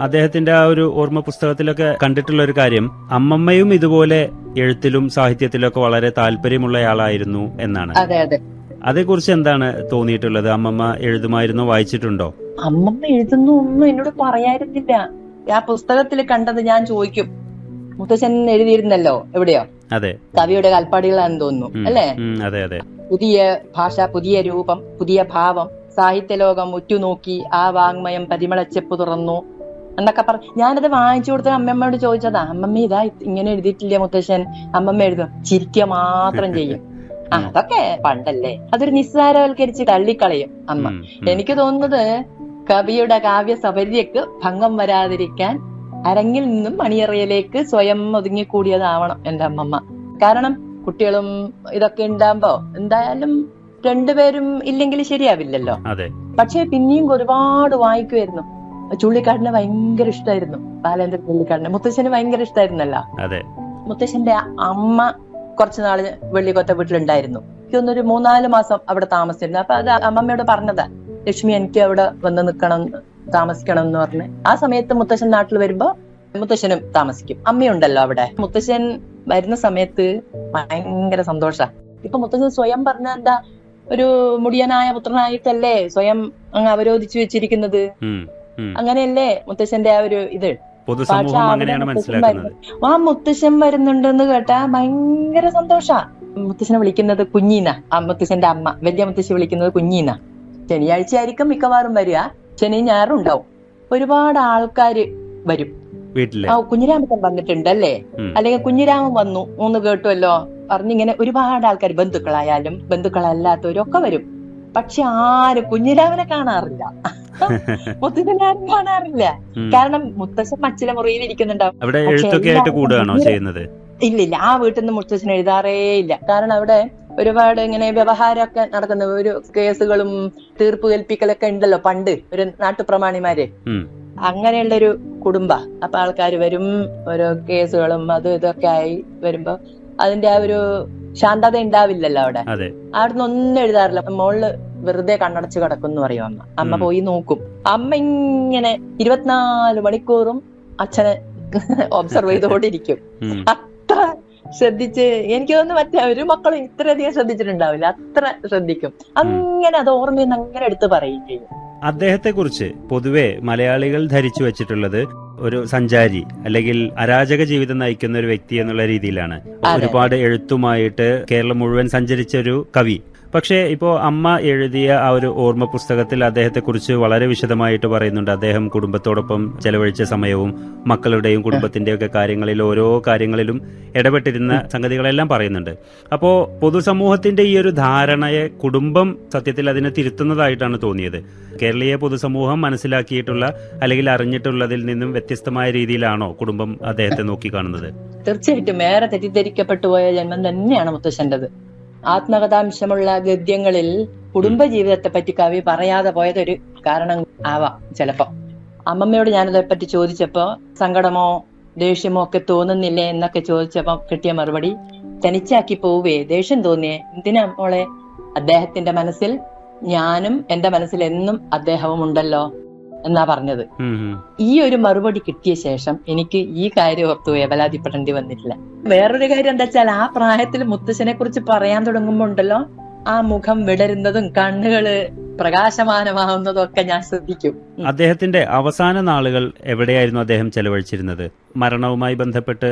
അദ്ദേഹത്തിന്റെ ആ ഒരു ഓർമ്മ പുസ്തകത്തിലൊക്കെ കണ്ടിട്ടുള്ള ഒരു കാര്യം അമ്മമ്മയും ഇതുപോലെ എഴുത്തിലും സാഹിത്യത്തിലൊക്കെ വളരെ താല്പര്യമുള്ളയാളായിരുന്നു എന്നാണ് അതെ അതെ അതേക്കുറിച്ച് എന്താണ് തോന്നിയിട്ടുള്ളത് അമ്മമ്മ എഴുതുമായിരുന്നോ വായിച്ചിട്ടുണ്ടോ അമ്മമ്മ എഴുതുന്നു ഒന്നും എന്നോട് പറയായിരുന്നില്ല ആ പുസ്തകത്തിൽ കണ്ടത് ഞാൻ ചോദിക്കും മുത്തച്ഛൻ എഴുതിയിരുന്നല്ലോ എവിടെയോ അതെ കവിയുടെ കൽപ്പാടികളാണെന്ന് തോന്നുന്നു ഉം, അല്ലേ ഉം, അതെ അതെ പുതിയ ഭാഷ പുതിയ രൂപം പുതിയ ഭാവം സാഹിത്യലോകം ഉറ്റുനോക്കി ആ വാങ്മയം പരിമളച്ചെപ്പ് തുറന്നു എന്നൊക്കെ പറഞ്ഞു ഞാനത് വാങ്ങിച്ചു കൊടുത്ത അമ്മമ്മയോട് ചോദിച്ചതാ അമ്മമ്മ ഇതാ ഇങ്ങനെ എഴുതിയിട്ടില്ല മുത്തശ്ശൻ അമ്മമ്മ എഴുതും ചിരിക്കുക മാത്രം ചെയ്യും ആ, അതൊക്കെ പണ്ടല്ലേ അതൊരു നിസ്സാരവൽക്കരിച്ച് തള്ളിക്കളയും അമ്മ ഉം, ഉം. എനിക്ക് തോന്നുന്നത് കവിയുടെ കാവ്യ സൗകര്യക്ക് ഭംഗം വരാതിരിക്കാൻ അരങ്ങിൽ നിന്നും മണിയറയിലേക്ക് സ്വയം ഒതുങ്ങിക്കൂടിയതാവണം എന്റെ അമ്മമ്മ കാരണം കുട്ടികളും ഇതൊക്കെ ഉണ്ടാകുമ്പോ എന്തായാലും രണ്ടുപേരും ഇല്ലെങ്കിൽ ശരിയാവില്ലല്ലോ അതെ പക്ഷെ പിന്നെയും ഒരുപാട് വായിക്കുമായിരുന്നു ചുള്ളിക്കാടിനെ ഭയങ്കര ഇഷ്ടമായിരുന്നു ബാലേന്ദ്ര ചുള്ളിക്കാടിനെ മുത്തശ്ശന് ഭയങ്കര ഇഷ്ടമായിരുന്നല്ലോ അതെ മുത്തശ്ശന്റെ അമ്മ കുറച്ചു നാള് വെള്ളിക്കൊത്ത വീട്ടിലുണ്ടായിരുന്നു എനിക്കൊന്നൊരു മൂന്നാല് മാസം അവിടെ താമസിച്ചിരുന്നു അപ്പൊ അത് അമ്മമ്മയോട് പറഞ്ഞതാ ലക്ഷ്മി എനിക്ക് അവിടെ വന്ന് നിൽക്കണം താമസിക്കണം എന്ന് പറഞ്ഞ് ആ സമയത്ത് മുത്തശ്ശൻ നാട്ടിൽ വരുമ്പോ മുത്തശ്ശനും താമസിക്കും അമ്മയുണ്ടല്ലോ അവിടെ മുത്തശ്ശൻ വരുന്ന സമയത്ത് ഭയങ്കര സന്തോഷ ഇപ്പൊ മുത്തശ്ശൻ സ്വയം പറഞ്ഞ എന്താ ഒരു മുടിയനായ പുത്രനായിട്ടല്ലേ സ്വയം അങ്ങ് അവരോധിച്ചു വെച്ചിരിക്കുന്നത് ഉം, ഉം. അങ്ങനെയല്ലേ മുത്തശ്ശന്റെ ആ ഒരു ഇത് പൊതുസമൂഹം പക്ഷെ അവിടെ അങ്ങനെയാണ് മുത്തശ്ശൻ മനസ്സിലാക്കുന്നത് ആ മുത്തശ്ശൻ വരുന്നുണ്ടെന്ന് കേട്ടാ ഭയങ്കര സന്തോഷാ മുത്തശ്ശനെ വിളിക്കുന്നത് കുഞ്ഞീന ആ മുത്തശ്ശന്റെ അമ്മ വലിയ മുത്തശ്ശി വിളിക്കുന്നത് കുഞ്ഞീന ശനിയാഴ്ച ആയിരിക്കും മിക്കവാറും വരിക ശനി ഞായറും ഉണ്ടാവും ഒരുപാട് ആൾക്കാര് വരും വീട്ടില് ആ കുഞ്ഞിരാമൻ വന്നിട്ടുണ്ട് അല്ലേ ഉം. അല്ലെങ്കിൽ കുഞ്ഞിരാമൻ വന്നു മൂന്ന് കേട്ടുമല്ലോ പറഞ്ഞിങ്ങനെ ഒരുപാട് ആൾക്കാർ ബന്ധുക്കളായാലും ബന്ധുക്കളല്ലാത്തവരും ഒക്കെ വരും പക്ഷെ ആരും കുഞ്ഞിരാമനെ കാണാറില്ല മുത്തച്ഛനെ ആരും കാണാറില്ല ഉം. കാരണം മുത്തശ്ശൻ മച്ചിലെ മുറിയിൽ ഇരിക്കുന്നുണ്ടാവും അവിടെ പക്ഷേ എഴുത്തൊക്കെ ആയിട്ട് എല്ലാവരും കൂടുകയാണോ ഭയങ്കര- ചെയ്യുന്നത് ഇല്ല ഇല്ല ആ വീട്ടിൽ നിന്ന് മുത്തച്ഛൻ എഴുതാറേ ഇല്ല കാരണം അവിടെ ഒരുപാട് ഇങ്ങനെ വ്യവഹാരമൊക്കെ നടക്കുന്ന ഒരു കേസുകളും തീർപ്പ് കൽപ്പിക്കലൊക്കെ ഉണ്ടല്ലോ പണ്ട് ഒരു നാട്ടുപ്രമാണിമാര് ഉം. അങ്ങനെയുള്ള ഒരു കുടുംബ അപ്പൊ ആൾക്കാർ വരും ഓരോ കേസുകളും അതും ഇതൊക്കെ ആയി വരുമ്പോ അതിന്റെ ആ ഒരു ശാന്തത ഉണ്ടാവില്ലല്ലോ അവിടെ അതെ അവിടുന്ന് ഒന്നും എഴുതാറില്ല മോളില് വെറുതെ കണ്ണടച്ച് കിടക്കും എന്ന് പറയും അമ്മ അമ്മ ഉം. പോയി നോക്കും അമ്മ ഇങ്ങനെ ഇരുപത്തിനാല് മണിക്കൂറും അച്ഛനെ ഒബ്സർവ് ചെയ്തുകൊണ്ടിരിക്കും ഉം. അത്ര ശ്രദ്ധിച്ച് എനിക്ക് തോന്നുന്നു മറ്റേ ഒരു മക്കളും ഇത്രയധികം ശ്രദ്ധിച്ചിട്ടുണ്ടാവില്ല അത്ര ശ്രദ്ധിക്കും അങ്ങനെ അത് ഓർമ്മയിൽ നിന്ന് അങ്ങനെ എടുത്ത് പറയുകയും ചെയ്യും അദ്ദേഹത്തെക്കുറിച്ച് പൊതുവെ മലയാളികൾ ധരിച്ചു വെച്ചിട്ടുള്ളത് ഒരു സഞ്ചാരി അല്ലെങ്കിൽ അരാജക ജീവിതം നയിക്കുന്ന ഒരു വ്യക്തി എന്നുള്ള രീതിയിലാണ് അതെ. ഒരുപാട് എഴുത്തുമായിട്ട് കേരളം മുഴുവൻ സഞ്ചരിച്ച ഒരു കവി പക്ഷേ ഇപ്പോ അമ്മ എഴുതിയ ആ ഒരു ഓർമ്മ പുസ്തകത്തിൽ അദ്ദേഹത്തെക്കുറിച്ച് വളരെ വിശദമായിട്ട് പറയുന്നുണ്ട് അദ്ദേഹം കുടുംബത്തോടൊപ്പം ചെലവഴിച്ച സമയവും മക്കളുടെയും കുടുംബത്തിന്റെയും ഒക്കെ കാര്യങ്ങളിൽ ഓരോ കാര്യങ്ങളിലും ഇടപെട്ടിരുന്ന സംഗതികളെല്ലാം പറയുന്നുണ്ട് അപ്പോ പൊതുസമൂഹത്തിന്റെ ഈ ഒരു ധാരണയെ കുടുംബം സത്യത്തിൽ അതിനെ തിരുത്തുന്നതായിട്ടാണ് തോന്നിയത് കേരളീയ പൊതുസമൂഹം മനസ്സിലാക്കിയിട്ടുള്ള അല്ലെങ്കിൽ അറിഞ്ഞിട്ടുള്ളതിൽ നിന്നും വ്യത്യസ്തമായ രീതിയിലാണോ കുടുംബം അദ്ദേഹത്തെ നോക്കിക്കാണുന്നത് തീർച്ചയായിട്ടും ഏറെ തെറ്റിദ്ധരിക്കപ്പെട്ടു പോയ ജന്മം തന്നെയാണ് മുത്തശ്ശന്റേത് ആത്മകഥാംശമുള്ള ഗദ്യങ്ങളിൽ കുടുംബ ജീവിതത്തെ പറ്റി കവി പറയാതെ പോയതൊരു കാരണം ആവാം ചിലപ്പോ അമ്മമ്മയോട് ഞാനതിനെ പറ്റി ചോദിച്ചപ്പോ സങ്കടമോ ദേഷ്യമോ ഒക്കെ തോന്നുന്നില്ലേ എന്നൊക്കെ ചോദിച്ചപ്പോ കിട്ടിയ മറുപടി തനിച്ചാക്കി പോവേ ദേഷ്യം തോന്നിയേ എന്തിനാ മോളെ അദ്ദേഹത്തിന്റെ മനസ്സിൽ ഞാനും എന്റെ മനസ്സിൽ എന്നും അദ്ദേഹവും ഉണ്ടല്ലോ എന്നാ പറഞ്ഞത് ഉം, ഉം. ഈ ഒരു മറുപടി കിട്ടിയ ശേഷം എനിക്ക് ഈ കാര്യം ഓർത്തു വേവലാതിപ്പെടേണ്ടി വന്നിട്ടില്ല വേറൊരു കാര്യം എന്താ വെച്ചാൽ ആ പ്രായത്തിൽ മുത്തശ്ശനെ കുറിച്ച് പറയാൻ തുടങ്ങുമ്പോ ഉണ്ടല്ലോ ആ മുഖം വിടരുന്നതും കണ്ണുകള് പ്രകാശമാനമാവുന്നതും ഒക്കെ ഞാൻ ശ്രദ്ധിക്കും ഉം. അദ്ദേഹത്തിന്റെ അവസാന നാളുകൾ എവിടെയായിരുന്നു അദ്ദേഹം ചെലവഴിച്ചിരുന്നത് മരണവുമായി ബന്ധപ്പെട്ട്